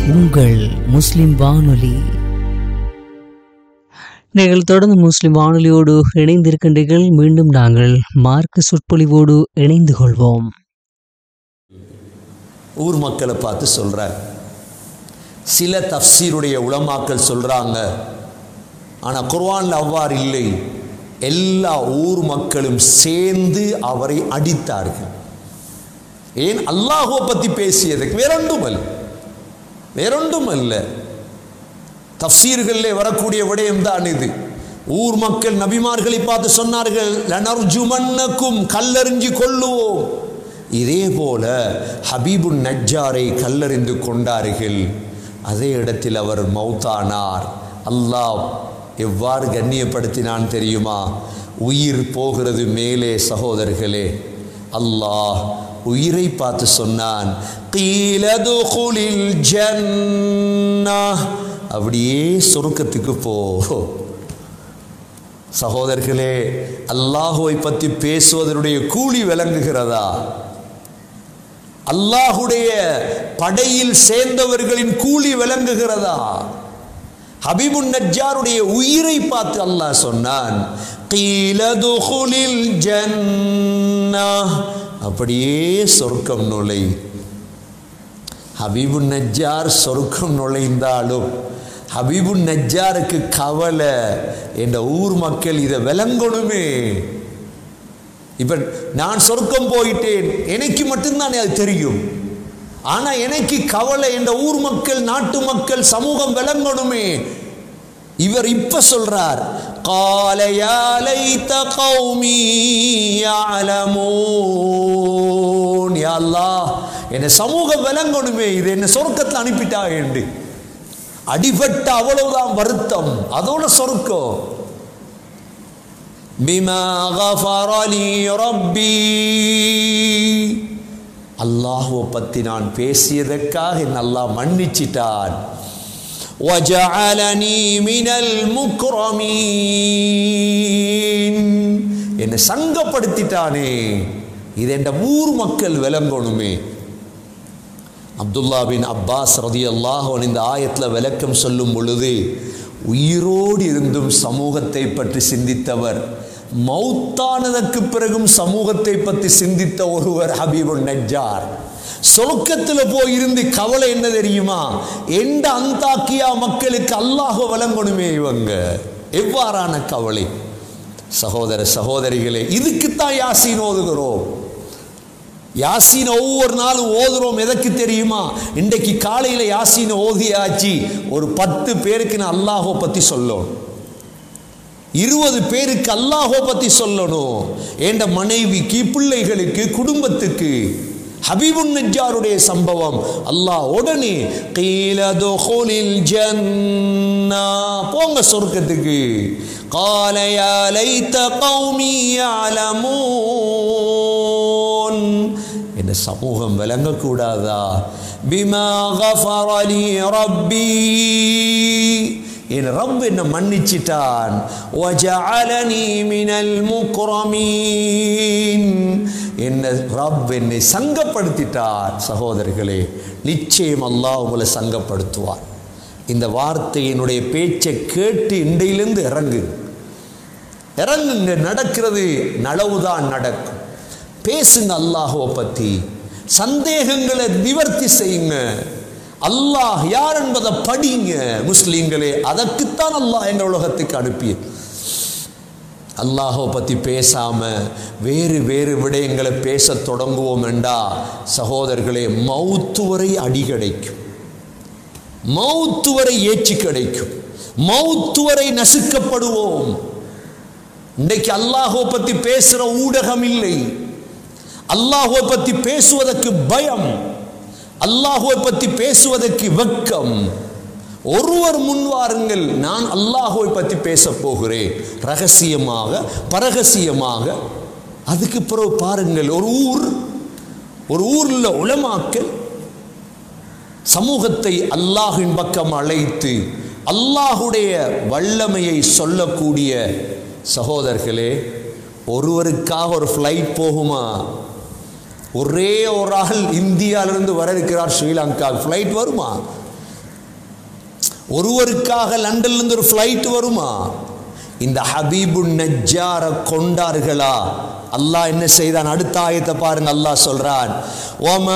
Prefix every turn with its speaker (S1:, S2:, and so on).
S1: உங்கள் முஸ்லிம் வானொலி நீங்கள் தொடர்ந்து முஸ்லிம் வானொலியோடு இணைந்திருக்கின்றீர்கள் மீண்டும் நாங்கள் மார்க்க சொற்பொழிவோடு இணைந்து கொள்வோம்
S2: ஊர் மக்களை பார்த்து சொல்கிறார் சில தஃப்சீருடைய உலமாக்கள் சொல்கிறாங்க ஆனால் குர்ஆன்ல அவ்வாறு இல்லை எல்லா ஊர் மக்களும் சேர்ந்து அவரை அடித்தார்கள் ஏன் அல்லாஹுவை பற்றி பேசியதுக்கு வேறொன்றும் அல்ல வேறொன்றும் அல்ல தஃப்சீர்களிலே வரக்கூடிய விடயம் தான் இது ஊர் மக்கள் நபிமார்களை பார்த்து சொன்னார்கள் லனர்ஜுமன்னக்கும் கல்லறிஞ்சு கொள்ளுவோம் இதே போல ஹபீபுன் நஜ்ஜாரை கல்லறிந்து கொண்டார்கள் அதே இடத்தில் அவர் மௌத்தானார் அல்லாஹ் எவ்வாறு கண்ணியப்படுத்தினான் தெரியுமா உயிர் போகிறது மேலே சகோதரர்களே அல்லாஹ் உயிரை பார்த்து சொன்னான் "கீலதுகுலில் ஜன்னah." அப்படியே சொர்க்கத்துக்கு போ சகோதரர்களே அல்லாஹுவை பற்றி பேசுவதனுடைய கூலி விளங்குகிறதா அல்லாஹுடைய படையில் சேர்ந்தவர்களின் கூலி விளங்குகிறதா ஹபீபுன் நஜ்ஜாருடைய உயிரை பார்த்து அல்லாஹ் சொன்னான் "கீலதுகுலில் ஜன்னah." அப்படியே சொர்க்கம் நுழை ஹபீபுன் நஜ்ஜார் சொர்க்கம் நுழைந்தாலும் ஹபீபுன் நஜ்ஜாருக்கு கவலை என்ற ஊர் மக்கள் இதை விளங்கணுமே இப்ப நான் சொர்க்கம் போயிட்டேன் எனக்கு மட்டும்தான் அது தெரியும் ஆனா எனக்கு கவலை என்ற ஊர் மக்கள் நாட்டு மக்கள் சமூகம் விளங்கணுமே இவர் இப்ப சொல்றார் قال يا ليت قومي يعلمون يا الله என்ன சமூகம் விளங்கணுமே இது என்ன சொர்க்கத்தில் அனுப்பிட்டா என்று அடிபட்ட அவ்வளவுதான் வருத்தம் அதோட சொர்க்கம் பிமா غفر لي ربي அல்லாஹ்வை பத்தி நான் பேசியதற்காக என்ன அல்லாஹ் மன்னிச்சிட்டான் وجعلني من المكرمين என்னை சங்கப்படுத்திட்டானே இது என்ற ஊர் மக்கள் விளங்கணுமே அப்துல்லா பின் அப்பாஸ் ரதி அல்லாஹ் இந்த ஆயத்தில் விளக்கம் சொல்லும் பொழுது உயிரோடு இருந்தும் சமூகத்தை பற்றி சிந்தித்தவர் மௌத்தானதற்கு பிறகும் சமூகத்தை பற்றி சிந்தித்த ஒருவர் ஹபீபுன் நஜ்ஜார் சொர்க்கத்தில் போய் இருந்து கவலை என்ன தெரியுமா எந்த அந்தாக்கியா மக்களுக்கு அல்லாஹ் வழங்கணுமே இவங்க எவ்வாறான கவலை சகோதர சகோதரிகளே இதுக்குத்தான் யாசீன் ஓதுகிறோம் யாசீன் ஒவ்வொரு நாளும் ஓதுறோம் எதற்கு தெரியுமா இன்றைக்கு காலையில் யாசீன் ஓதியாச்சு ஒரு பத்து பேருக்கு நான் அல்லாஹோ பற்றி சொல்லணும் இருபது பேருக்கு அல்லாஹோ பற்றி சொல்லணும் என்ற மனைவிக்கு பிள்ளைகளுக்கு குடும்பத்துக்கு ஹபீபுன் நஜ்ஜாருடைய சம்பவம் அல்லாஹ் உடனே கீலதுகுலில் ஜன்னா போங்க சொர்க்கத்துக்கு قال يا ليت قومي يعلمون என்ன சமூகம் விளங்கக்கூடாதா பிமா غفر لي ربي என் ரப் என்ன மன்னிச்சிட்டான் وجعلني من المكرمين என்ன ரப் என்னை சங்கப்படுத்திட்டார் சகோதரர்களே நிச்சயம் அல்லாஹ் உங்களை சங்கப்படுத்துவார் இந்த வார்த்தையினுடைய பேச்சை கேட்டு இன்றையிலிருந்து இறங்கு இறங்குங்க நடக்கிறது நலவுதான் நடக்கும் பேசுங்க அல்லாஹுவை பற்றி சந்தேகங்களை நிவர்த்தி செய்யுங்க அல்லாஹ் யார் என்பதை படிங்க முஸ்லீம்களே அதற்குத்தான் அல்லாஹ் எங்கள் உலகத்துக்கு அனுப்பிய அல்லாஹை பற்றி பேசாம வேறு வேறு விடயங்களை பேசத் தொடங்குவோம் என்றா சகோதரர்களே மௌத்து வரை அடி கிடைக்கும் மௌத்து வரை ஏற்றி கிடைக்கும் மௌத்து வரை நசுக்கப்படுவோம் இன்றைக்கு அல்லாஹோ பற்றி பேசுற ஊடகம் இல்லை அல்லாஹோ பற்றி பேசுவதற்கு பயம் அல்லாஹுவை பற்றி பேசுவதற்கு வெக்கம் ஒருவர் முன்வாருங்கள் நான் அல்லாஹுவை பற்றி பேச போகிறேன் ரகசியமாக பரகசியமாக அதுக்கு பிறகு பாருங்கள் ஒரு ஊர் ஒரு ஊரில் உளமாக்கல் சமூகத்தை அல்லாஹின் பக்கம் அழைத்து அல்லாஹுடைய வல்லமையை சொல்லக்கூடிய சகோதரர்களே ஒருவருக்காக ஒரு ஃப்ளைட் போகுமா ஒரே ஒரு ஆள் இந்தியாவிலிருந்து வர இருக்கிறார் ஸ்ரீலங்கா ஃப்ளைட் வருமா ஒருவருக்காக லண்டன்ல இருந்து ஒரு ஃப்ளைட் வருமா இந்த ஹபீபு நஜ்ஜார கொண்டார்களா அல்லாஹ் என்ன செய்தான் அடுத்த ஆயத்தை பாருங்க அல்லாஹ் சொல்றான் ஓம